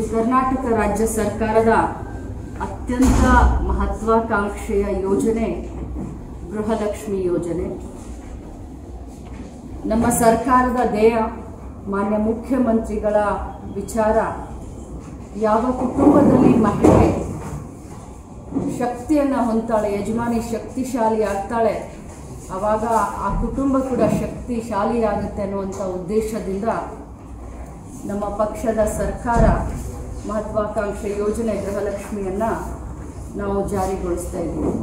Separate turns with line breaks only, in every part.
ಇದು ಕರ್ನಾಟಕ ರಾಜ್ಯ ಸರ್ಕಾರದ ಅತ್ಯಂತ ಮಹತ್ವಾಕಾಂಕ್ಷೆಯ ಯೋಜನೆ ಗೃಹಲಕ್ಷ್ಮಿ ಯೋಜನೆ ನಮ್ಮ ಸರ್ಕಾರದ ಧ್ಯೇಯ ಮಾನ್ಯ ಮುಖ್ಯಮಂತ್ರಿಗಳ ವಿಚಾರ ಯಾವ ಕುಟುಂಬದಲ್ಲಿ ಮಹಿಳೆ ಶಕ್ತಿಯನ್ನು ಹೊಂದ್ತಾಳೆ ಯಜಮಾನಿ ಶಕ್ತಿಶಾಲಿ ಆಗ್ತಾಳೆ ಆವಾಗ ಆ ಕುಟುಂಬ ಕೂಡ ಶಕ್ತಿಶಾಲಿ ಆಗುತ್ತೆ ಅನ್ನುವಂಥ ಉದ್ದೇಶದಿಂದ ನಮ್ಮ ಪಕ್ಷದ ಸರ್ಕಾರ ಮಹತ್ವಾಕಾಂಕ್ಷೆ ಯೋಜನೆ ಗೃಹಲಕ್ಷ್ಮಿಯನ್ನು ನಾವು ಜಾರಿಗೊಳಿಸ್ತಾ ಇದ್ದೀವಿ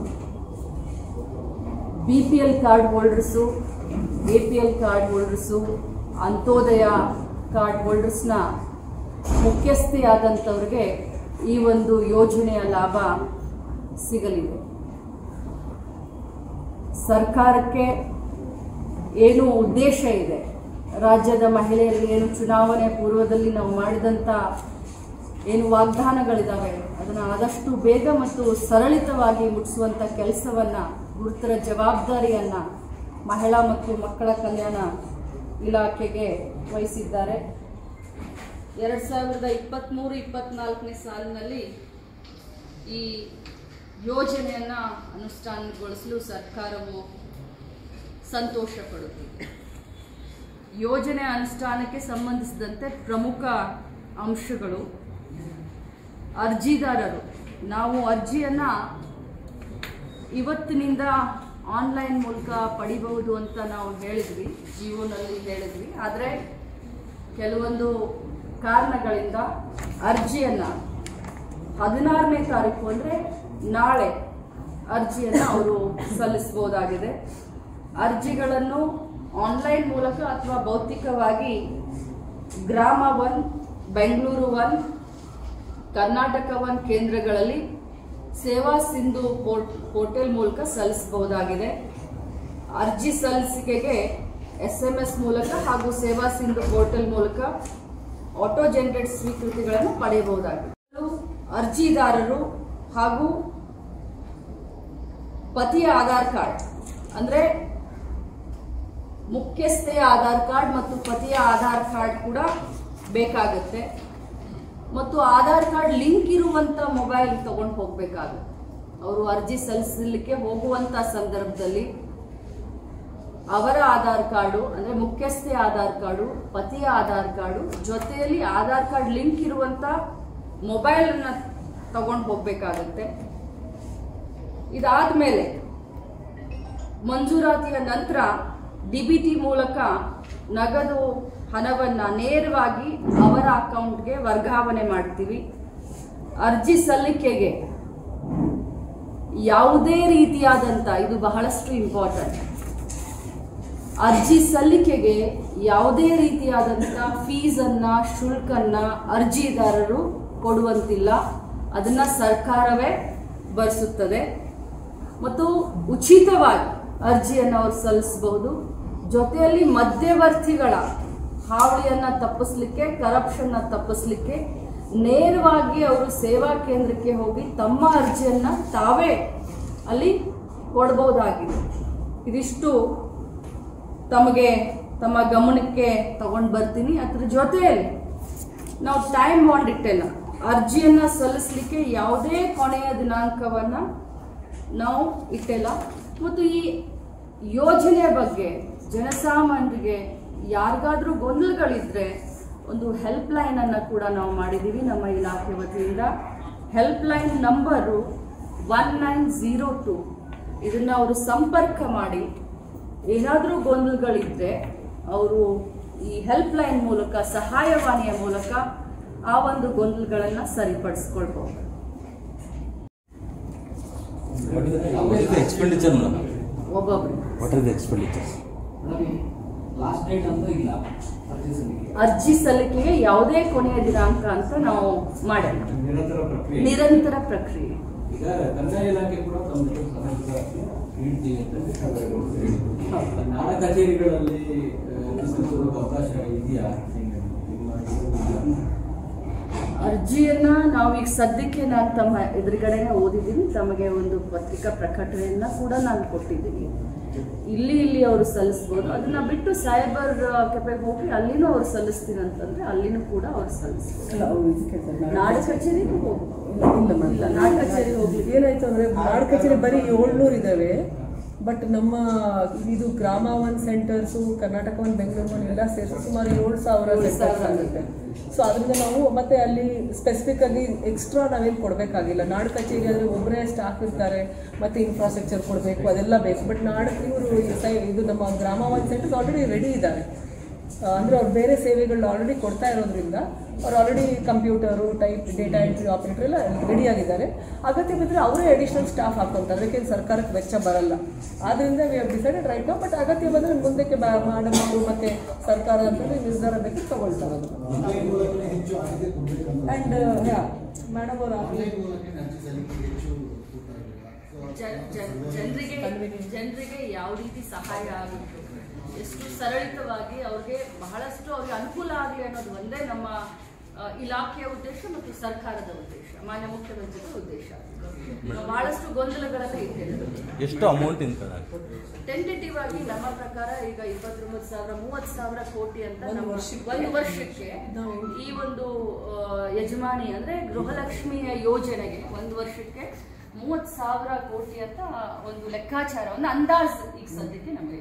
B P L card holders A P L card holders Antyodaya card ಹೋಲ್ಡರ್ಸ್ನ ಮುಖ್ಯಸ್ಥೆಯಾದಂಥವ್ರಿಗೆ ಈ ಒಂದು ಯೋಜನೆಯ ಲಾಭ ಸಿಗಲಿದೆ ಸರ್ಕಾರಕ್ಕೆ ಏನು ಉದ್ದೇಶ ಇದೆ ರಾಜ್ಯದ ಮಹಿಳೆಯರಿಗೆ ಏನು ಚುನಾವಣೆ ಪೂರ್ವದಲ್ಲಿ ನಾವು ಮಾಡಿದಂಥ ಏನು ವಾಗ್ದಾನಗಳಿದ್ದಾವೆ ಅದನ್ನು ಆದಷ್ಟು ಬೇಗ ಮತ್ತು ಸರಳಿತವಾಗಿ ಮುಟ್ಟಿಸುವಂಥ ಕೆಲಸವನ್ನು ಗುರುತರ ಜವಾಬ್ದಾರಿಯನ್ನು ಮಹಿಳಾ ಮತ್ತು ಮಕ್ಕಳ ಕಲ್ಯಾಣ ಇಲಾಖೆಗೆ ವಹಿಸಿದ್ದಾರೆ ಎರಡು ಸಾವಿರದ ಇಪ್ಪತ್ತ್ಮೂರು ಇಪ್ಪತ್ತ್ನಾಲ್ಕನೇ ಸಾಲಿನಲ್ಲಿ ಈ ಯೋಜನೆಯನ್ನು ಅನುಷ್ಠಾನಗೊಳಿಸಲು ಸರ್ಕಾರವು ಸಂತೋಷ ಪಡುತ್ತಿದೆ ಯೋಜನೆ ಅನುಷ್ಠಾನಕ್ಕೆ ಸಂಬಂಧಿಸಿದಂತೆ ಪ್ರಮುಖ ಅಂಶಗಳು ಅರ್ಜಿದಾರರು ನಾವು ಅರ್ಜಿಯನ್ನು ಇವತ್ತಿನಿಂದ ಆನ್ಲೈನ್ ಮೂಲಕ ಪಡಿಬಹುದು ಅಂತ ನಾವು ಹೇಳಿದ್ವಿ ಜಿಯೋನಲ್ಲಿ ಹೇಳಿದ್ವಿ ಆದರೆ ಕೆಲವೊಂದು ಕಾರಣಗಳಿಂದ ಅರ್ಜಿಯನ್ನು ಹದಿನಾರನೇ ತಾರೀಕು ಅಂದರೆ ನಾಳೆ ಅರ್ಜಿಯನ್ನು ಅವರು ಸಲ್ಲಿಸಬಹುದಾಗಿದೆ ಅರ್ಜಿಗಳನ್ನು ಆನ್ಲೈನ್ ಮೂಲಕ ಅಥವಾ ಭೌತಿಕವಾಗಿ Grama one Bengaluru one Karnataka one ಕೇಂದ್ರಗಳಲ್ಲಿ ಸೇವಾ ಸಿಂಧು ಪೋರ್ಟ್ ಪೋರ್ಟಲ್ ಮೂಲಕ ಸಲ್ಲಿಸಬಹುದಾಗಿದೆ ಅರ್ಜಿ ಸಲ್ಲಿಸಿಕೆಗೆ ಎಸ್ ಎಂ ಎಸ್ ಮೂಲಕ ಹಾಗೂ ಸೇವಾ ಸಿಂಧು ಪೋರ್ಟಲ್ ಮೂಲಕ ಆಟೋ ಜನರೇಟ್ ಸ್ವೀಕೃತಿಗಳನ್ನು ಪಡೆಯಬಹುದಾಗಿದೆ ಅರ್ಜಿದಾರರು ಹಾಗೂ ಪತಿಯ ಆಧಾರ್ ಕಾರ್ಡ್ ಅಂದರೆ ಮುಖ್ಯಸ್ಥೆಯ ಆಧಾರ್ ಕಾರ್ಡ್ ಮತ್ತು ಪತಿಯ ಆಧಾರ್ ಕಾರ್ಡ್ ಕೂಡ ಬೇಕಾಗುತ್ತೆ ಮತ್ತು ಆಧಾರ್ ಕಾರ್ಡ್ ಲಿಂಕ್ ಇರುವಂಥ ಮೊಬೈಲ್ ತಗೊಂಡು ಹೋಗಬೇಕಾಗುತ್ತೆ ಅವರು ಅರ್ಜಿ ಸಲ್ಲಿಸಲಿಕ್ಕೆ ಹೋಗುವಂಥ ಸಂದರ್ಭದಲ್ಲಿ ಅವರ ಆಧಾರ್ ಕಾರ್ಡು ಅಂದರೆ ಮುಖ್ಯಸ್ಥೆ ಆಧಾರ್ ಕಾರ್ಡು ಪತಿಯ ಆಧಾರ್ ಕಾರ್ಡು ಜೊತೆಯಲ್ಲಿ ಆಧಾರ್ ಕಾರ್ಡ್ ಲಿಂಕ್ ಇರುವಂಥ ಮೊಬೈಲನ್ನು ತಗೊಂಡು ಹೋಗಬೇಕಾಗುತ್ತೆ ಇದಾದ ಮಂಜೂರಾತಿಯ ನಂತರ ಡಿ ಬಿ ಟಿ ಮೂಲಕ ನಗದು ಹಣವನ್ನು ನೇರವಾಗಿ ಅವರ ಅಕೌಂಟ್ಗೆ ವರ್ಗಾವಣೆ ಮಾಡ್ತೀವಿ ಅರ್ಜಿ ಸಲ್ಲಿಕೆಗೆ ಯಾವುದೇ ರೀತಿಯಾದಂಥ ಇದು ಬಹಳಷ್ಟು ಇಂಪಾರ್ಟೆಂಟ್ ಅರ್ಜಿ ಸಲ್ಲಿಕೆಗೆ ಯಾವುದೇ ರೀತಿಯಾದಂಥ ಫೀಸನ್ನು ಶುಲ್ಕನ್ನು ಅರ್ಜಿದಾರರು ಕೊಡುವಂತಿಲ್ಲ ಅದನ್ನು ಸರ್ಕಾರವೇ ಭರಿಸುತ್ತದೆ ಮತ್ತು ಉಚಿತವಾಗಿ ಅರ್ಜಿಯನ್ನು ಅವರು ಸಲ್ಲಿಸಬಹುದು ಜೊತೆಯಲ್ಲಿ ಮಧ್ಯವರ್ತಿಗಳ ಹಾವಳಿಯನ್ನು ತಪ್ಪಿಸ್ಲಿಕ್ಕೆ ಕರಪ್ಷನ್ನ ತಪ್ಪಿಸ್ಲಿಕ್ಕೆ ನೇರವಾಗಿ ಅವರು ಸೇವಾ ಕೇಂದ್ರಕ್ಕೆ ಹೋಗಿ ತಮ್ಮ ಅರ್ಜಿಯನ್ನು ತಾವೇ ಅಲ್ಲಿ ಕೊಡ್ಬೋದಾಗಿದೆ ಇದಿಷ್ಟು ತಮಗೆ ತಮ್ಮ ಗಮನಕ್ಕೆ ತಗೊಂಡು ಬರ್ತೀನಿ ಅದ್ರ ಜೊತೆಯಲ್ಲಿ ನಾವು ಟೈಮ್ ಬಾಂಡ್ ಇಟ್ಟಿಲ್ಲ ಅರ್ಜಿಯನ್ನು ಸಲ್ಲಿಸಲಿಕ್ಕೆ ಯಾವುದೇ ಕೊನೆಯ ದಿನಾಂಕವನ್ನು ನಾವು ಇಟ್ಟಿಲ್ಲ ಮತ್ತು ಈ ಯೋಜನೆಯ ಬಗ್ಗೆ ಜನಸಾಮಾನ್ಯರಿಗೆ ಯಾರಿಗಾದ್ರೂ ಗೊಂದಲಗಳಿದ್ರೆ ಒಂದು ಹೆಲ್ಪ್ ಲೈನನ್ನು ಕೂಡ ನಾವು ಮಾಡಿದ್ದೀವಿ ನಮ್ಮ ಇಲಾಖೆ ವತಿಯಿಂದ help line number one nine zero two ಇದನ್ನು ಅವರು ಸಂಪರ್ಕ ಮಾಡಿ ಏನಾದರೂ ಗೊಂದಲಗಳಿದ್ದರೆ ಅವರು ಈ ಹೆಲ್ಪ್ ಲೈನ್ ಮೂಲಕ ಸಹಾಯವಾಣಿಯ ಮೂಲಕ ಆ ಒಂದು ಗೊಂದಲಗಳನ್ನು ಸರಿಪಡಿಸ್ಕೊಳ್ಬೋದು
What is the, what is the expenditure, madam?
ಒಬ್ಬೊಬ್ರು
What are the expenditures?
Last date ಅಂತ ಇಲ್ಲ ಅರ್ಜಿ ಸಲ್ಲಿಕೆ
ಅರ್ಜಿ ಸಲ್ಲಿಕೆಗೆ ಯಾವುದೇ ಕೊನೆಯ ದಿನಾಂಕ ಅಂತ ನಾವು ಮಾಡಲ್ಲ
ನಿರಂತರ ಪ್ರಕ್ರಿಯೆ
ನಿರಂತರ ಪ್ರಕ್ರಿಯೆ
ಈಗ ಕಂದಾಯ ಇಲಾಖೆ ಕೂಡ ತಮ್ಮ ಸಮಸ್ಯೆ ನೀಡ್ತೀವಿ ಅಂತ
ಹೌದು.
ನಾಡ ಕಚೇರಿಗಳಲ್ಲಿ ಆ, ಸಲ್ಲಿಸೋದಕ್ಕೆ ಅವಕಾಶ ಇದೆಯಾ ಹೆಂಗೆ? ನಿಮ್ಮ ಇದರಲ್ಲಿ
ಅರ್ಜಿಯನ್ನ ನಾವೀಗ ಸದ್ಯಕ್ಕೆ ನಾನು ತಮ್ಮ ಎದುರುಗಡೆನೆ ಓದಿದ್ದೀನಿ ತಮಗೆ ಒಂದು ಪತ್ರಿಕಾ ಪ್ರಕಟಣೆಯನ್ನ ಕೂಡ ನಾನು ಕೊಟ್ಟಿದ್ದೀನಿ ಇಲ್ಲಿ ಇಲ್ಲಿ ಅವರು ಸಲ್ಲಿಸ್ಬೋದು ಅದನ್ನ ಬಿಟ್ಟು ಸೈಬರ್ ಕೆಫೆಗೆ ಹೋಗಿ ಅಲ್ಲಿನೂ ಅವ್ರು ಸಲ್ಲಿಸ್ತೀನಿ ಅಂತಂದ್ರೆ ಅಲ್ಲಿನೂ ಕೂಡ ಅವ್ರು ಸಲ್ಲಿಸ್ಬೋದು
ಅಲ್ಲ ಅವ್ರು ಇದಕ್ಕೆ ಸರ್ ನಾಳೆ-
ನಾಡ ಕಚೇರಿಗೂ ಹೋಗ್ಬೋದು
ಇಲ್ಲ ಮೇಡಮ್
ಇಲ್ಲ ನಾಡ ಕಚೇರಿ ಹೋಗ್ಲಿ
ಏನಾಯ್ತು ಅಂದ್ರೆ ನಾಡ್ ಕಚೇರಿ ಬರೀ ಏಳ್ನೂರು ಇದಾವೆ ಬಟ್ ನಮ್ಮ ಇದು Grama one centres Karnataka one Bengaluru one ಎಲ್ಲ ಸೇರಿಸಿ ಸುಮಾರು ಏಳು ಸಾವಿರ
ಏಳು ಸಾವಿರ
ಸೆಂಟರ್ಸ್ ಆಗುತ್ತೆ ಸೊ ಅದರಿಂದ ನಾವು ಮತ್ತೆ ಅಲ್ಲಿ ಸ್ಪೆಸಿಫಿಕ್ ಆಗಿ ಎಕ್ಸ್ಟ್ರಾ ನಾವೇನು ಕೊಡಬೇಕಾಗಿಲ್ಲ ನಾಡ್ ಕಚೇರಿ ಆದರೆ ಒಬ್ಬರೇ ಸ್ಟಾಫ್ ಇರ್ತಾರೆ ಮತ್ತೆ ಇನ್ಫ್ರಾಸ್ಟ್ರಕ್ಚರ್ ಕೊಡಬೇಕು ಅದೆಲ್ಲ ಬೇಕು ಬಟ್ ನಾಡ್ ಇವರು ಇದು ನಮ್ಮ ಗ್ರಾಮ ಒನ್ ಸೆಂಟರ್ಸ್ ಆಲ್ರೆಡಿ ರೆಡಿ ಇದ್ದಾರೆ ಆ, ಅಂದ್ರೆ ಅವ್ರು ಬೇರೆ ಸೇವೆಗಳನ್ನ ಆಲ್ರೆಡಿ ಕೊಡ್ತಾ ಇರೋದ್ರಿಂದ ಅವ್ರು already computer type data entry operator ಎಲ್ಲ ರೆಡಿ ಆಗಿದ್ದಾರೆ ಅಗತ್ಯ ಬಿದ್ದರೆ ಅವರೇ ಅಡಿಷನಲ್ ಸ್ಟಾಫ್ ಹಾಕೊಂತಾರೆ ಅದಕ್ಕೆ ಸರ್ಕಾರಕ್ಕೆ ವೆಚ್ಚ ಬರಲ್ಲ ಆದ್ರಿಂದ we have decided right but ಅಗತ್ಯ ಬಂದರೆ ಮುಂದಕ್ಕೆ ಮೇಡಮ್ ಅವರು ಮತ್ತೆ ಸರ್ಕಾರ ಅಂತೇಳಿ ನಿರ್ಧಾರ ಬೇಕು ತಗೊಳ್ತಾರೆ ಅದು ಆ್ಯಂಡ್ ಮೇಡಮ್ ಅವರು
ಜನ್- ಜನ್- ಜನರಿಗೆ ಜನರಿಗೆ ಯಾವ ರೀತಿ ಸಹಾಯ ಆಗುತ್ತೆ ಎಷ್ಟು ಸರಳಿತವಾಗಿ ಅವ್ರಿಗೆ ಬಹಳಷ್ಟು ಅವ್ರಿಗೆ ಅನುಕೂಲ ಆಗಲಿ ಅನ್ನೋದು ಒಂದೇ ನಮ್ಮ ಆ, ಇಲಾಖೆಯ ಉದ್ದೇಶ ಮತ್ತು ಸರ್ಕಾರದ ಉದ್ದೇಶ ಮಾನ್ಯ ಮುಖ್ಯಮಂತ್ರಿಗಳ ಉದ್ದೇಶ ಬಹಳಷ್ಟು ಗೊಂದಲಗಳೆಲ್ಲ ಇದೆ
ಎಷ್ಟು ಅಮೌಂಟ್ ಇಂತ
ಟೆಂಟೇಟಿವ್ ಆಗಿ ನಮ್ಮ ಪ್ರಕಾರ ಈಗ ಇಪ್ಪತ್ತೊಂಬತ್ತು ಸಾವಿರ ಮೂವತ್ತು ಸಾವಿರ ಕೋಟಿ ಅಂತ
ಒಂದು
ನಮ್ಮ
ವರ್ಷಕ್ಕೆ.
ಒಂದು ವರ್ಷಕ್ಕೆ ಈ ಒಂದು ಆ, ಯಜಮಾನಿ ಅಂದ್ರೆ ಗೃಹಲಕ್ಷ್ಮಿಯ ಯೋಜನೆಗೆ ಒಂದು ವರ್ಷಕ್ಕೆ ಮೂವತ್ತು ಸಾವಿರ ಕೋಟಿ ಅಂತ ಒಂದು ಲೆಕ್ಕಾಚಾರ ಒಂದು ಅಂದಾಜು ಈಗ ಸದ್ಯಕ್ಕೆ ನಮಗೆ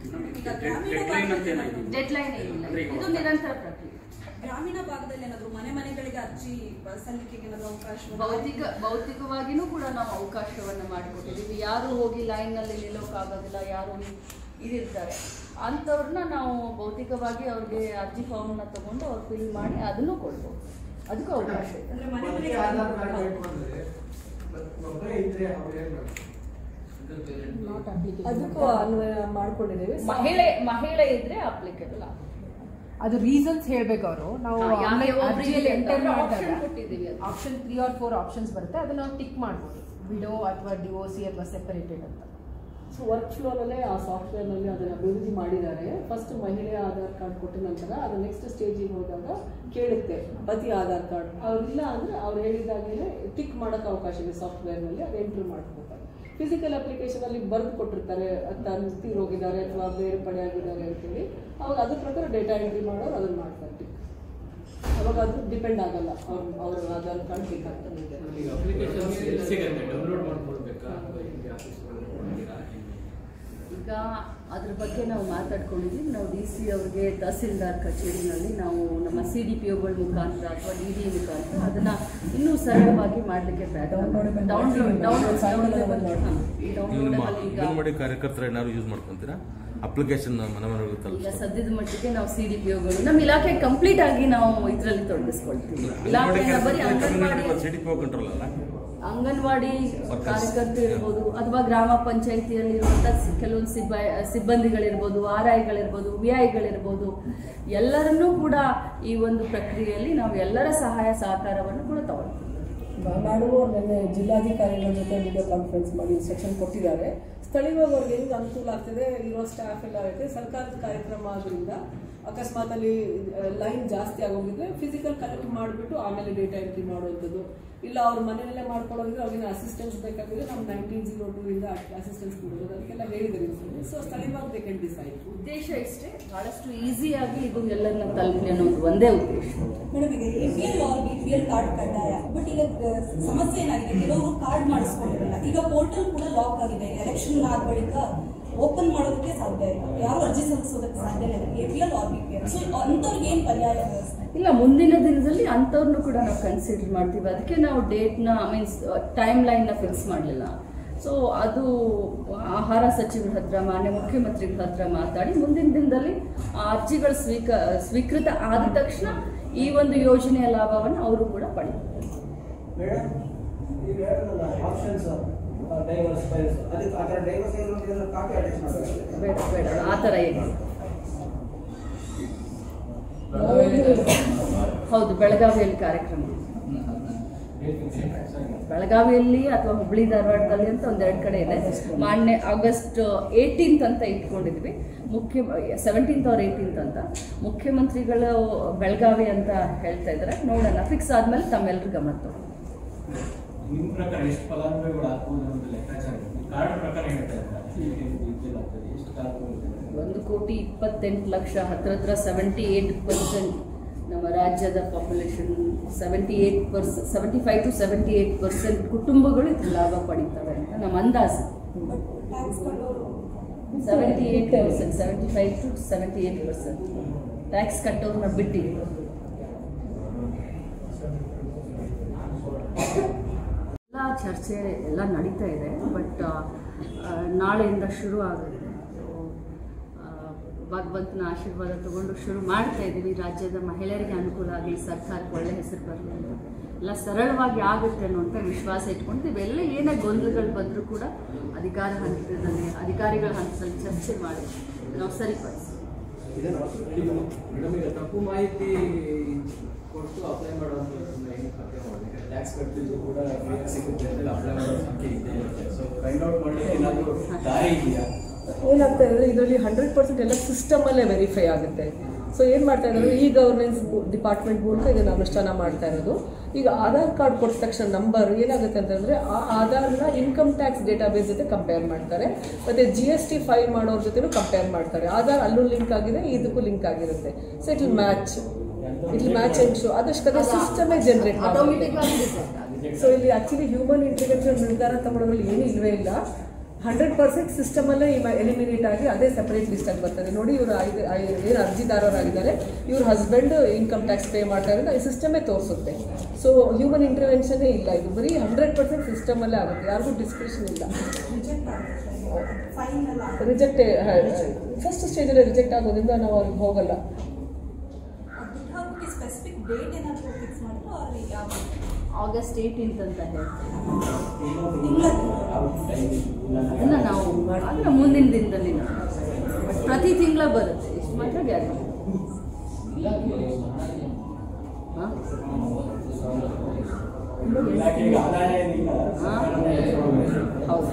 ಡೆಡ್ಲೈನ್ ಏನಿಲ್ಲ ಇದು ನಿರಂತರ ಪ್ರಕ್ರಿಯೆ
ಗ್ರಾಮೀಣ ಭಾಗದಲ್ಲಿ ಏನಾದ್ರು ಮನೆ ಮನೆಗಳಿಗೆ ಅರ್ಜಿ ಸಲ್ಲಿಕೆಗೆ ಏನಾದ್ರು ಅವಕಾಶ
ಭೌತಿಕ ಭೌತಿಕವಾಗಿನೂ ಕೂಡ ನಾವು ಅವಕಾಶವನ್ನು ಮಾಡಿಕೊಟ್ಟಿದ್ದೀವಿ ಯಾರು ಹೋಗಿ ಲೈನ್ನಲ್ಲಿ ನಿಲ್ಲೋಕ್ಕಾಗೋದಿಲ್ಲ ಯಾರು ಇದಿರ್ತಾರೆ ಅಂಥವ್ರನ್ನ ನಾವು ಭೌತಿಕವಾಗಿ ಅವ್ರಿಗೆ ಅರ್ಜಿ ಫಾರ್ಮ್ನ ತಗೊಂಡು ಅವ್ರು ಫಿಲ್ ಮಾಡಿ ಅದನ್ನು ಕೊಡ್ಬೋದು ಅದಕ್ಕೂ ಅವಕಾಶ ಇದೆ
ಅಂದ್ರೆ ಮನೆ ಮನೆಗೆ
ಒಬ್ಬರೇ ಇದ್ರೆ ಅವ್ರೇನು
ಅದಕ್ಕೂ ಅನ್ವಯ ಮಾಡ್ಕೊಂಡಿದ್ದೇವೆ
ಮಹಿಳೆ ಮಹಿಳೆ ಇದ್ರೆ ಅಪ್ಲಿಕೇಬಲ್
ಅದು ರೀಸನ್ಸ್ ಹೇಳ್ಬೇಕು ಅವರು ನಾವು
ಹಾ, ಯಾಕೆ ಒಬ್ರಿಗೆ
ಎಂಟರ್
ಅಂತ
ಮಾಡಿದಾಗ
option ಕೊಟ್ಟಿದ್ದೀವಿ ಅದು.
Option three or four options ಬರುತ್ತೆ ಅದನ್ನ ನಾವು ಟಿಕ್ ಮಾಡ್ಬೋದು ವಿಡೋ ಅಥವಾ ಡಿವೋಸಿ ಅಥವಾ ಸೆಪರೇಟೆಡ್ ಅಂತ
ಸೊ ವರ್ಕ್ ಫ್ಲೋರಲ್ಲೇ ಆ ಸಾಫ್ಟ್ವೇರ್ನಲ್ಲಿ ಅದನ್ನು ಅಭಿವೃದ್ಧಿ ಮಾಡಿದ್ದಾರೆ ಫಸ್ಟ್ ಮಹಿಳೆಯ ಆಧಾರ್ ಕಾರ್ಡ್ ಕೊಟ್ಟ ನಂತರ ಅದು ನೆಕ್ಸ್ಟ್ ಸ್ಟೇಜಿಗೆ ಹೋದಾಗ ಕೇಳುತ್ತೆ ಪತಿ ಆಧಾರ್ ಕಾರ್ಡ್ ಅವ್ರಿಲ್ಲ ಅಂದರೆ ಅವ್ರು ಹೇಳಿದಾಗಲೇ ಟಿಕ್ ಮಾಡೋಕ್ಕೆ ಅವಕಾಶ ಇದೆ ಸಾಫ್ಟ್ವೇರ್ನಲ್ಲಿ ಅದು ಎಂಟ್ರಿ ಮಾಡ್ಕೋತಾರೆ ಫಿಸಿಕಲ್ ಅಪ್ಲಿಕೇಶನಲ್ಲಿ ಬರೆದು ಕೊಟ್ಟಿರ್ತಾರೆ ತನ್ನ ತೀರೋಗಿದ್ದಾರೆ ಅಥವಾ ಬೇರೆ ಪಡೆ ಆಗಿದ್ದಾರೆ ಅಂತೇಳಿ ಅವಾಗ ಅದ್ರ ಪ್ರಕಾರ ಡೇಟಾ ಎಂಟ್ರಿ ಮಾಡೋರು ಅದನ್ನು ಮಾಡ್ತಾರೆ ಟಿಕ್ ಅವಾಗ ಅದು ಡಿಪೆಂಡ್ ಆಗಲ್ಲ ಅವ್ರ ಅವ್ರ ಆಧಾರ್ ಕಾರ್ಡ್ ಬೇಕಾಗ್ತದೆ
ಈಗ ಅಪ್ಲಿಕೇಶನ್ ಎಲ್ಲಿ ಸಿಗುತ್ತೆ ಡೌನ್ಲೋಡ್ ಮಾಡ್ಕೊಳ್ಬೇಕಾ ಅಥವಾ ಹಿಂಗೆ ಆಫೀಸ್ ಮಾಡ್ಕೊಳ್ತೀರಾ
ಈಗ ಅದ್ರ ಬಗ್ಗೆ ನಾವು ಮಾತಾಡ್ಕೊಂಡಿದ್ದೀವಿ ನಾವು ಡಿ ಸಿ ಅವ್ರಿಗೆ ತಹಸೀಲ್ದಾರ್ ಕಚೇರಿನಲ್ಲಿ ನಾವು ನಮ್ಮ ಸಿ ಡಿ ಪಿ ಒಗಳ ಮುಖಾಂತರ ಅಥವಾ ಡಿ ಡಿ ಮುಖಾಂತರ ಅದನ್ನ ಇನ್ನೂ ಸರಳವಾಗಿ ಮಾಡಲಿಕ್ಕೆ ಪ್ರಯತ್ನ
Downloadable
ಡೌನ್ಲೋಡ್ ಡೌನ್ಲೋಡ್
ಸಾಯಂಕಾಲ
ನೀವು ನಿಮ್ಮ
ಡೌನ್ಲೋಡಬಲ್ ಈಗ
ಅಂಗನವಾಡಿ ಕಾರ್ಯಕರ್ತರು ಏನಾದ್ರು ಯೂಸ್ ಮಾಡ್ಕೊಂತೀರಾ ಅಪ್ಲಿಕೇಶನ್ ಮನೆ ಮನೆಗೆ
ಈಗ
ತಲುಪಿಸ್ತಾರೆ
ಸದ್ಯದ ಮಟ್ಟಿಗೆ ನಾವು ಸಿ ಡಿ ಪಿ ಒಗಳು ನಮ್ಮ ಇಲಾಖೆ ಕಂಪ್ಲೀಟ್ ಆಗಿ ನಾವು ಇದರಲ್ಲಿ ತೊಡಗಿಸ್ಕೊಳ್ತೀವಿ
ಅಂಗನವಾಡಿ
ಇಲಾಖೆನ ಬರೀ anganwadi
C D P control ಅಲ್ಲ
ಅಂಗನವಾಡಿ ಕಾರ್ಯಕರ್ತರು ಇರ್ಬೋದು ಅಥವಾ ಗ್ರಾಮ ಪಂಚಾಯಿತಿಯಲ್ಲಿ ಇರುವಂತಹ ಕೆಲವೊಂದು ಸಿಬ್ಬ ಸಿಬ್ಬಂದಿಗಳಿರ್ಬೋದು ಆರ್ ಐಗಳಿರ್ಬೋದು ವಿ ಐಗಳಿರ್ಬೋದು ಎಲ್ಲರನ್ನೂ ಕೂಡ ಈ ಒಂದು ಪ್ರಕ್ರಿಯೆಯಲ್ಲಿ ನಾವು ಎಲ್ಲರ ಸಹಾಯ ಸಹಕಾರವನ್ನು ಕೂಡ ತಗೊಳ್ತೀವಿ
ಮಾಡುವ ನಿನ್ನೆ ಜಿಲ್ಲಾಧಿಕಾರಿಗಳ ಜೊತೆ ವಿಡಿಯೋ ಕಾನ್ಫರೆನ್ಸ್ ಮಾಡಿ ಇನ್ಸ್ಟ್ರಕ್ಷನ್ ಕೊಟ್ಟಿದ್ದಾರೆ ಸ್ಥಳೀಯವಾಗಿ ಅವ್ರಿಗೆ ಹೆಂಗೆ ಅನುಕೂಲ ಆಗ್ತದೆ ಇರೋ ಸ್ಟಾಫ್ ಎಲ್ಲ ಇರುತ್ತೆ ಸರ್ಕಾರದ ಕಾರ್ಯಕ್ರಮ ಆದ್ರಿಂದ ಅಕಸ್ಮಾತ್ ಅಲ್ಲಿ ಲೈನ್ ಜಾಸ್ತಿ ಆಗೋಗಿದ್ರೆ ಫಿಸಿಕಲ್ ಕಲೆಕ್ಟ್ ಮಾಡಿಬಿಟ್ಟು ಆಮೇಲೆ ಡೇಟಾ ಎಂಟ್ರಿ ಮಾಡುವಂಥದ್ದು ಇಲ್ಲ ಅವ್ರ ಮನೆಯಲ್ಲೇ ಮಾಡ್ಕೊಳ್ಳೋದಿದ್ರೆ ಅವ್ರಿಗೆ ಅಸಿಸ್ಟೆನ್ಸ್ ಬೇಕಾಗಿದ್ರೆ ನಾವು ನೈನ್ಟೀನ್ ಜೀರೋ ಟೂ ಇಂದ ಅಸಿಸ್ಟೆನ್ಸ್ ಕೊಡೋದು ಅದಕ್ಕೆಲ್ಲ ಹೇಳಿದ್ದಾರೆ ಸೊ ಸ್ಥಳೀಯವಾಗಿ ದೇ ಕ್ಯಾನ್ ಡಿಸೈಡ್
ಉದ್ದೇಶ ಇಷ್ಟೇ ಬಹಳಷ್ಟು ಈಸಿಯಾಗಿ ಇದು ಎಲ್ಲರನ್ನ ತಲುಪಲಿ ಅನ್ನೋದು ಒಂದೇ ಉದ್ದೇಶ
ಮೇಡಮ್ ಈಗ A P L or B P L card ಕಡ್ಡಾಯ ಬಟ್ ಈಗ ಆ, ಸಮಸ್ಯೆ ಏನಾಗಿದೆ ಕೆಲವರು ಕಾರ್ಡ್ ಮಾಡಿಸ್ಕೊಂಡಿರಲ್ಲ ಈಗ ಪೋರ್ಟಲ್ ಕೂಡ ಲಾಕ್ ಆಗಿದೆ ಎಲೆಕ್ಷನ್ ಆದ ಬಳಿಕ ಓಪನ್ ಮಾಡೋದಕ್ಕೆ ಸಾಧ್ಯ ಇಲ್ಲ ಯಾರು ಅರ್ಜಿ ಸಲ್ಲಿಸೋದಕ್ಕೆ ಸಾಧ್ಯ ಇಲ್ಲ A P L or B P L so ಅಂಥವ್ರಿಗೆ ಏನು ಪರ್ಯಾಯ ವ್ಯವಸ್ಥೆ
ಇಲ್ಲ ಮುಂದಿನ ದಿನದಲ್ಲಿ ಅಂಥವ್ರನ್ನು ಕೂಡ ನಾವು ಕನ್ಸಿಡರ್ ಮಾಡ್ತೀವಿ ಅದಕ್ಕೆ ನಾವು ಡೇಟ್ನ ಮೀನ್ಸ್ ಟೈಮ್ ಲೈನ್ನ ಫಿಕ್ಸ್ ಮಾಡಲಿಲ್ಲ ಸೊ ಅದು ಆಹಾರ ಸಚಿವರ ಹತ್ರ ಮಾನ್ಯ ಮುಖ್ಯಮಂತ್ರಿಗಳ ಹತ್ರ ಮಾತಾಡಿ ಮುಂದಿನ ದಿನದಲ್ಲಿ ಆ ಅರ್ಜಿಗಳು ಸ್ವೀಕ ಸ್ವೀಕೃತ ಆದ ತಕ್ಷಣ ಈ ಒಂದು ಯೋಜನೆಯ ಲಾಭವನ್ನು ಅವರು ಕೂಡ ಪಡೆಯುತ್ತಾರೆ
ಮೇಡಮ್ ಈಗ ಹೇಳಿದ್ರಲ್ಲ ಆಪ್ಷನ್ಸ್ ಡೈವರ್ಸ್ ಫೈಲ್ಸ್ ಅದಕ್ಕೆ ಆ ಥರ ಡೈವರ್ಸ್ ಏನಾದ್ರು ಕಾಪಿ ಅಟ್ಯಾಚ್ ಮಾಡಬೇಕು
ಬೇಡ ಬೇಡ ಆ ಥರ ಏನು ಹೌದು ಬೆಳಗಾವಿಯಲ್ಲಿ ಕಾರ್ಯಕ್ರಮ ಬೆಳಗಾವಿಯಲ್ಲಿ ಅಥವಾ ಹುಬ್ಳಿ ಧಾರವಾಡದಲ್ಲಿ ಅಂತ ಒಂದೆರಡು ಕಡೆ ಇದೆ ಮಾನ್ಯ ಆಗಸ್ಟ್ ಏಯ್ಟೀನ್ತ್ ಅಂತ ಇಟ್ಕೊಂಡಿದ್ವಿ ಮುಖ್ಯ ಸೆವೆಂಟೀನ್ತ್ ಅವ್ರ ಏಯ್ಟೀನ್ತ್ ಅಂತ ಮುಖ್ಯಮಂತ್ರಿಗಳು ಬೆಳಗಾವಿ ಅಂತ ಹೇಳ್ತಾ ಇದ್ದಾರೆ ನೋಡೋಣ ಫಿಕ್ಸ್ ಆದ್ಮೇಲೆ ತಮ್ಮೆಲ್ಲರೂ ಗಮನ ತಗೊಂಡು
ನಿಮ್ಮ ಪ್ರಕಾರ ಎಷ್ಟು ಫಲಾನುಭವಿಗಳು ಆಗ್ಬೋದು ಅನ್ನೋದು ಲೆಕ್ಕಾಚಾರ ಇದೆ. ಕಾರ್ಡ್ ಪ್ರಕಾರ ಹೇಳ್ತಾ ಇದ್ದಾರೆ ಆಗ್ತದೆ ಎಷ್ಟು ಕಾಲ
ಒಂದು ಕೋಟಿ ಇಪ್ಪತ್ತೆಂಟು ಲಕ್ಷ ಹತ್ರ ಹತ್ರ ಸೆವೆಂಟಿ ಏಯ್ಟ್ ಪರ್ಸೆಂಟ್ ನಮ್ಮ ರಾಜ್ಯದ population seventy eight per seventy five to seventy eight percent ಕುಟುಂಬಗಳು ಇದ್ರ ಲಾಭ ಪಡಿತವೆ ಅಂತ ನಮ್ಮ ಅಂದಾಜು
ಬಟ್ ಟ್ಯಾಕ್ಸ್ ಕಟ್ಟೋರು
seventy eight percent seventy five to seventy eight percent tax ಕಟ್ಟೋರನ್ನ ಬಿಟ್ಟಿದೆ ಎಲ್ಲ ಚರ್ಚೆ ಎಲ್ಲ ನಡೀತಾ ಇದೆ ಬಟ್ ನಾಳೆಯಿಂದ ಶುರು ಆಗುತ್ತೆ ಸೊ ಭಗವಂತನ ಆಶೀರ್ವಾದ ತಗೊಂಡು ಶುರು ಮಾಡ್ತಾ ಇದ್ದೀವಿ ರಾಜ್ಯದ ಮಹಿಳೆಯರಿಗೆ ಅನುಕೂಲ ಆಗಲಿ ಸರ್ಕಾರಕ್ಕೆ ಒಳ್ಳೆ ಹೆಸರು ಬರಲಿ ಅಂತ ಎಲ್ಲ ಸರಳವಾಗಿ ಆಗುತ್ತೆ ಅನ್ನುವಂಥ ವಿಶ್ವಾಸ ಇಟ್ಕೊಂಡು ಎಲ್ಲ ಏನೇ ಗೊಂದಲಗಳು ಬಂದರೂ ಕೂಡ ಅಧಿಕಾರ ಹಂತದಲ್ಲಿ ಅಧಿಕಾರಿಗಳ ಹಂತದಲ್ಲಿ ಚರ್ಚೆ ಮಾಡಿ ನಾವು ಸರಿಪಡಿಸಿ
ಮೇಡಮ್ ಈಗ ತಪ್ಪು ಮಾಹಿತಿ ಕೊಟ್ಟು ಅಪ್ಲೈ ಮಾಡುವಂತ ಟ್ಯಾಕ್ಸ್ ಕಟ್ಟಿದ್ದು ಕೂಡ ಬೇಗ ಸಿಗುತ್ತೆ ಅಂತ ಅಪ್ಲೈ ಮಾಡೋ ಸಂಖ್ಯೆ ಇದೆ ಸೊ ಫೈಂಡ್ ಔಟ್ ಮಾಡಲಿಕ್ಕೆ ಏನಾದರೂ ದಾರಿ ಇದೆಯಾ
ಏನಾಗ್ತಾ ಇದೆ ಇದರಲ್ಲಿ ಹಂಡ್ರೆಡ್ ಪರ್ಸೆಂಟ್ ಎಲ್ಲ ಸಿಸ್ಟಮಲ್ಲೇ ವೆರಿಫೈ ಆಗುತ್ತೆ ಸೊ ಏನು ಮಾಡ್ತಾ ಇದ್ದಾರೆ ಈ ಗವರ್ನೆನ್ಸ್ ಡಿಪಾರ್ಟ್ಮೆಂಟ್ ಮೂಲಕ ಇದನ್ನು ಅನುಷ್ಠಾನ ಮಾಡ್ತಾ ಇರೋದು ಈಗ ಆಧಾರ್ ಕಾರ್ಡ್ ಕೊಟ್ಟ ತಕ್ಷಣ ನಂಬರ್ ಏನಾಗುತ್ತೆ ಅಂತಂದರೆ ಆ ಆಧಾರ್ನ ಇನ್ಕಮ್ ಟ್ಯಾಕ್ಸ್ ಡೇಟಾಬೇಸ್ ಜೊತೆ ಕಂಪೇರ್ ಮಾಡ್ತಾರೆ ಮತ್ತು ಜಿ ಎಸ್ ಟಿ ಫೈಲ್ ಮಾಡೋರ ಜೊತೆನೂ ಕಂಪೇರ್ ಮಾಡ್ತಾರೆ ಆಧಾರ್ ಅಲ್ಲೂ ಲಿಂಕ್ ಆಗಿದೆ ಇದಕ್ಕೂ ಲಿಂಕ್ ಆಗಿರುತ್ತೆ so it will match it will match and show ಅದಷ್ಟು ಸಿಸ್ಟಮೇ ಜನರೇಟ್
ಆಟೋಮೆಟಿಕ್
ಮಾಡುತ್ತೆ
ಆಗಿ
ಸೊ ಇಲ್ಲಿ ಆಕ್ಚುಲಿ ಹ್ಯೂಮನ್ ಇಂಟೆಲಿಜೆನ್ಸ್ ನಿರ್ಧಾರ ತಗೊಳ್ಳೋದ್ರಲ್ಲಿ ಏನೂ ಇಲ್ವೇ ಇಲ್ಲ ಹಂಡ್ರೆಡ್ ಪರ್ಸೆಂಟ್ ಸಿಸ್ಟಮಲ್ಲೇ ಎಲಿಮಿನೇಟ್ ಆಗಿ ಅದೇ ಸೆಪರೇಟ್ ಲಿಸ್ಟಾಗಿ ಬರ್ತದೆ ನೋಡಿ ಇವರು ಐದು ಏನು ಅರ್ಜಿದಾರರಾಗಿದ್ದಾರೆ ಇವ್ರ ಹಸ್ಬೆಂಡ್ ಇನ್ಕಮ್ ಟ್ಯಾಕ್ಸ್ ಪೇ ಮಾಡ್ತಾ ಇರೋದು ಈ ಸಿಸ್ಟಮೇ ತೋರಿಸುತ್ತೆ ಸೊ ಹ್ಯೂಮನ್ ಇಂಟರ್ವೆನ್ಷನ್ನೇ ಇಲ್ಲ ಇದು ಬರೀ ಹಂಡ್ರೆಡ್ ಪರ್ಸೆಂಟ್ ಸಿಸ್ಟಮಲ್ಲೇ ಆಗುತ್ತೆ ಯಾರಿಗೂ ಡಿಸ್ಕ್ರಿಪ್ಷನ್ ಇಲ್ಲ
ರಿಜೆಕ್ಟ್ ಆಗುತ್ತೆ ಫೈನ್ ಎಲ್ಲ
ರಿಜೆಕ್ಟ್ ಫಸ್ಟ್ ಸ್ಟೇಜಲ್ಲಿ ರಿಜೆಕ್ಟ್ ಆಗೋದ್ರಿಂದ ನಾವು ಅವ್ರಿಗೆ ಹೋಗಲ್ಲ
ದುಡ್ಡು ಹಾಕೋಕ್ಕೆ ಸ್ಪೆಸಿಫಿಕ್ ಡೇಟ್ ಏನಾದರೂ ಫಿಕ್ಸ್ ಮಾಡಿದ್ರು ಅಲ್ಲಿ ಯಾವ
ಆಗಸ್ಟ್ ಏಯ್ಟೀನ್ತ್ ಅಂತ ಹೇಳ್ತಾರೆ
ತಿಂಗಳ
ಅದನ್ನ ನಾವು ಅಂದರೆ ಮುಂದಿನ ದಿನದಲ್ಲಿ ನಾವು ಬಟ್ ಪ್ರತಿ ತಿಂಗಳ ಬರುತ್ತೆ ಇಷ್ಟು ಮಾತ್ರ ಗ್ಯಾರಂಟಿ ಹಾಂ
ಇಲಾಖೆಗೆ ಆದಾಯ ಏನಿಲ್ಲ
ಹಾಂ ಹೌದು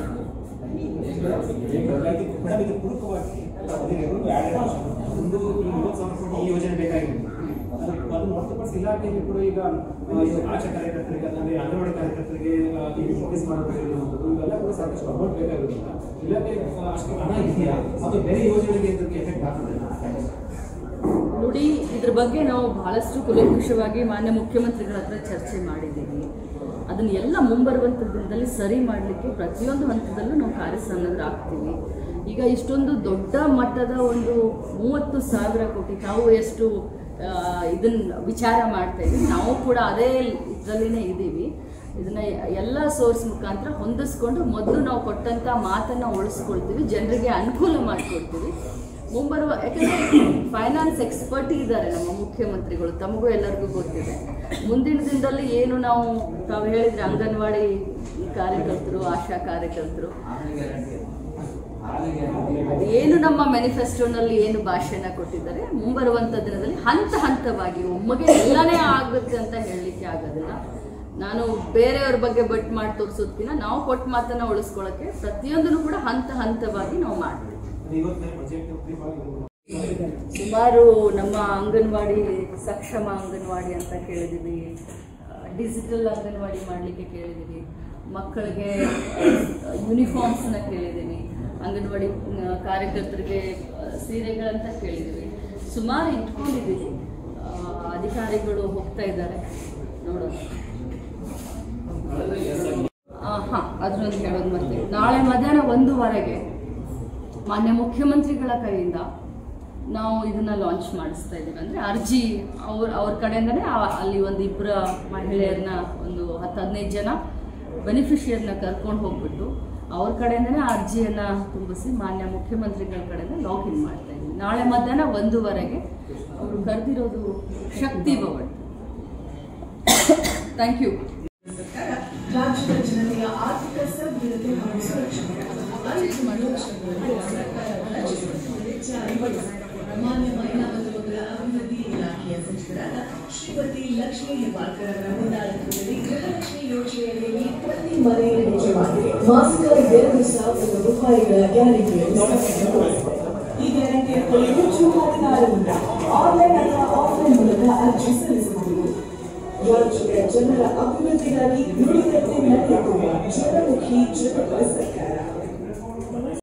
ಮೇಡಮ್ ಇದು ಪೂರಕವಾಗಿ ಅದನ್ನೆರಡು ಆ್ಯಡ್ ಒಂದು ಈ ಮೂವತ್ತು ಸಾವಿರ ಕೋಟಿ ಈ ಯೋಜನೆ ಬೇಕಾಗಿದೆ ಅದು ಅದನ್ನು ಹೊರತುಪಡಿಸಿ ಇಲಾಖೆಗೆ ಕೂಡ ಈಗ ಆ, ಇದು ಆಶಾ ಕಾರ್ಯಕರ್ತರಿಗೆ ಅಂದರೆ ಅಂಗನವಾಡಿ ಕಾರ್ಯಕರ್ತರಿಗೆ ಆ, ಈ ನೋಟಿಸ್ ಮಾಡಬೇಕಾಗಿರುವಂಥದ್ದು ಇವೆಲ್ಲ ಕೂಡ ಸಾಕಷ್ಟು ಅಮೌಂಟ್ ಬೇಕಾಗಿರೋದ್ರಿಂದ ಇಲಾಖೆ ಆ, ಅಷ್ಟು ಹಣ ಇದೆಯಾ ಅದು ಬೇರೆ ಯೋಜನೆಗೆ ಇದಕ್ಕೆ ಎಫೆಕ್ಟ್ ಆಗ್ತದೆ
ನೋಡಿ ಇದ್ರ ಬಗ್ಗೆ ನಾವು ಬಹಳಷ್ಟು ಕುಲಂಕುಷವಾಗಿ ಮಾನ್ಯ ಮುಖ್ಯಮಂತ್ರಿಗಳ ಹತ್ರ ಚರ್ಚೆ ಮಾಡಿದ್ದೀವಿ ಅದನ್ನ ಎಲ್ಲ ಮುಂಬರುವಂಥ ದಿನದಲ್ಲಿ ಸರಿ ಮಾಡಲಿಕ್ಕೆ ಪ್ರತಿಯೊಂದು ಹಂತದಲ್ಲೂ ನಾವು ಕಾರ್ಯಸನ್ನದ್ಧರಾಗ್ತೀವಿ ಈಗ ಇಷ್ಟೊಂದು ದೊಡ್ಡ ಮಟ್ಟದ ಒಂದು ಮೂವತ್ತು ಸಾವಿರ ಕೋಟಿ ತಾವು ಎಷ್ಟು ಆ, ಇದನ್ನ ವಿಚಾರ ಮಾಡ್ತಾ ಇದ್ದೀವಿ ನಾವು ಕೂಡ ಅದೇ ಇದರಲ್ಲಿನೇ ಇದ್ದೀವಿ ಇದನ್ನ ಎಲ್ಲ ಸೋರ್ಸ್ ಮುಖಾಂತರ ಹೊಂದಿಸ್ಕೊಂಡು ಮೊದಲು ನಾವು ಕೊಟ್ಟಂಥ ಮಾತನ್ನು ಉಳಿಸ್ಕೊಳ್ತೀವಿ ಜನರಿಗೆ ಅನುಕೂಲ ಮಾಡಿಕೊಡ್ತೀವಿ ಮುಂಬರುವ ಯಾಕಂದರೆ ಫೈನಾನ್ಸ್ ಎಕ್ಸ್ಪರ್ಟ್ ಇದ್ದಾರೆ ನಮ್ಮ ಮುಖ್ಯಮಂತ್ರಿಗಳು ತಮಗೂ ಎಲ್ಲರಿಗೂ ಗೊತ್ತಿದೆ ಮುಂದಿನ ದಿನದಲ್ಲಿ ಏನು ನಾವು ತಾವು ಹೇಳಿದ್ರೆ ಅಂಗನವಾಡಿ ಕಾರ್ಯಕರ್ತರು ಆಶಾ ಕಾರ್ಯಕರ್ತರು ಏನು ನಮ್ಮ ಮ್ಯಾನಿಫೆಸ್ಟೋನಲ್ಲಿ ಏನು ಭಾಷೆನ ಕೊಟ್ಟಿದ್ದಾರೆ ಮುಂಬರುವಂಥ ದಿನದಲ್ಲಿ ಹಂತ ಹಂತವಾಗಿ ಒಮ್ಮೆಗೆ ಎಲ್ಲನೇ ಆಗುತ್ತೆ ಅಂತ ಹೇಳಲಿಕ್ಕೆ ಆಗೋದಿಲ್ಲ ನಾನು ಬೇರೆಯವ್ರ ಬಗ್ಗೆ ಬಟ್ ಮಾಡಿ ತೋರಿಸೋದ್ಕಿಂತ ನಾವು ಕೊಟ್ಟ ಮಾತನ್ನ ಉಳಿಸ್ಕೊಳ್ಳೋಕ್ಕೆ ಪ್ರತಿಯೊಂದನ್ನು ಕೂಡ ಹಂತ ಹಂತವಾಗಿ ನಾವು ಮಾಡ್ತೀವಿ
ಇವತ್ತು ಬಜೆಟ್
ಸುಮಾರು ನಮ್ಮ ಅಂಗನವಾಡಿ ಸಕ್ಷಮ ಅಂಗನವಾಡಿ ಅಂತ ಕೇಳಿದ್ದೀವಿ ಡಿಜಿಟಲ್ ಅಂಗನವಾಡಿ ಮಾಡಲಿಕ್ಕೆ ಕೇಳಿದ್ದೀವಿ ಮಕ್ಕಳಿಗೆ ಯೂನಿಫಾರ್ಮ್ಸನ್ನ ಕೇಳಿದ್ದೀವಿ ಅಂಗನವಾಡಿ ಆ, ಕಾರ್ಯಕರ್ತರಿಗೆ ಆ, ಸೀರೆಗಳಂತ ಕೇಳಿದ್ದೀವಿ ಸುಮಾರು ಇಟ್ಕೊಂಡಿದ್ದೀವಿ ಆ, ಅಧಿಕಾರಿಗಳು ಹೋಗ್ತಾ ಇದ್ದಾರೆ ನೋಡೋಣ ಹಾಂ ಅದನ್ನೊಂದು ಹೇಳೋದು ಮತ್ತೆ ನಾಳೆ ಮಧ್ಯಾಹ್ನ ಒಂದೂವರೆಗೆ ಮಾನ್ಯ ಮುಖ್ಯಮಂತ್ರಿಗಳ ಕೈಯಿಂದ ನಾವು ಇದನ್ನ ಲಾಂಚ್ ಮಾಡಿಸ್ತಾ ಇದ್ದೀವಿ ಅಂದರೆ ಅರ್ಜಿ ಅವ್ರ ಅವ್ರ ಕಡೆಯಿಂದನೇ ಆ- ಅಲ್ಲಿ ಒಂದು ಇಬ್ಬರ ಮಹಿಳೆಯರನ್ನ ಒಂದು ಹತ್ತು ಹದಿನೈದು ಜನ ಬೆನಿಫಿಷಿಯರ್ನ ಕರ್ಕೊಂಡು ಹೋಗ್ಬಿಟ್ಟು ಅವ್ರ ಕಡೆಯಿಂದನೇ ಆ ಅರ್ಜಿಯನ್ನು ತುಂಬಿಸಿ ಮಾನ್ಯ ಮುಖ್ಯಮಂತ್ರಿಗಳ ಕಡೆಯಿಂದ ಲಾಗಿನ್ ಮಾಡ್ತಾ ಇದ್ದೀವಿ ನಾಳೆ ಮಧ್ಯಾಹ್ನ ಒಂದೂವರೆಗೆ ಅವರು ಕರೆದಿರೋದು ಶಕ್ತಿ ಭವನ್ ಥ್ಯಾಂಕ್ ಯು
ರಾಜ್ಯದ ಜನತೆಯ ಆರ್ಥಿಕ ಸದೃಢತೆ ಹಾಗೂ ಸುರಕ್ಷತೆ ಅರಿತು ಮಾಡುವ ಮಾನ್ಯ ಮಹಿಳಾ ಮತ್ತು ಮಕ್ಕಳ ಅಭಿವೃದ್ಧಿ ಇಲಾಖೆಯ ಸಚಿವರಾದ ಶ್ರೀಮತಿ ಲಕ್ಷ್ಮೀ ಹೆಬ್ಬಾಳ್ಕರ್ ಅವರ ಮುಂದಾಳತ್ವದಲ್ಲಿ ಗೃಹಲಕ್ಷ್ಮಿ ಯೋಜನೆಯಲ್ಲಿ ಪ್ರತಿ ಮನೆಯಲ್ಲಿ ನಿಜವಾಗಿ ಮಾಸಿಕ ಎರಡು ಸಾವಿರ ರೂಪಾಯಿಗಳ ಗ್ಯಾರಂಟಿಯನ್ನು ನೀಡಲಾಗಿದೆ. ಈ ಗ್ಯಾರಂಟಿಯ ಕುರಿತು ಜೂನ್ ಹದಿನಾರರಿಂದ ಆನ್ಲೈನ್ ಅಥವಾ ಆಫ್ಲೈನ್ ಮೂಲಕ ಅರ್ಜಿ ಸಲ್ಲಿಸಬಹುದು ರಾಜ್ಯದ ಜನರ ಅಭಿವೃದ್ಧಿಗಾಗಿ ನುಡಿದಂತೆ ನಡೆಯುತ್ತಿರುವ ಜನಮುಖಿ ಜನಪದ ಸರ್ಕಾರ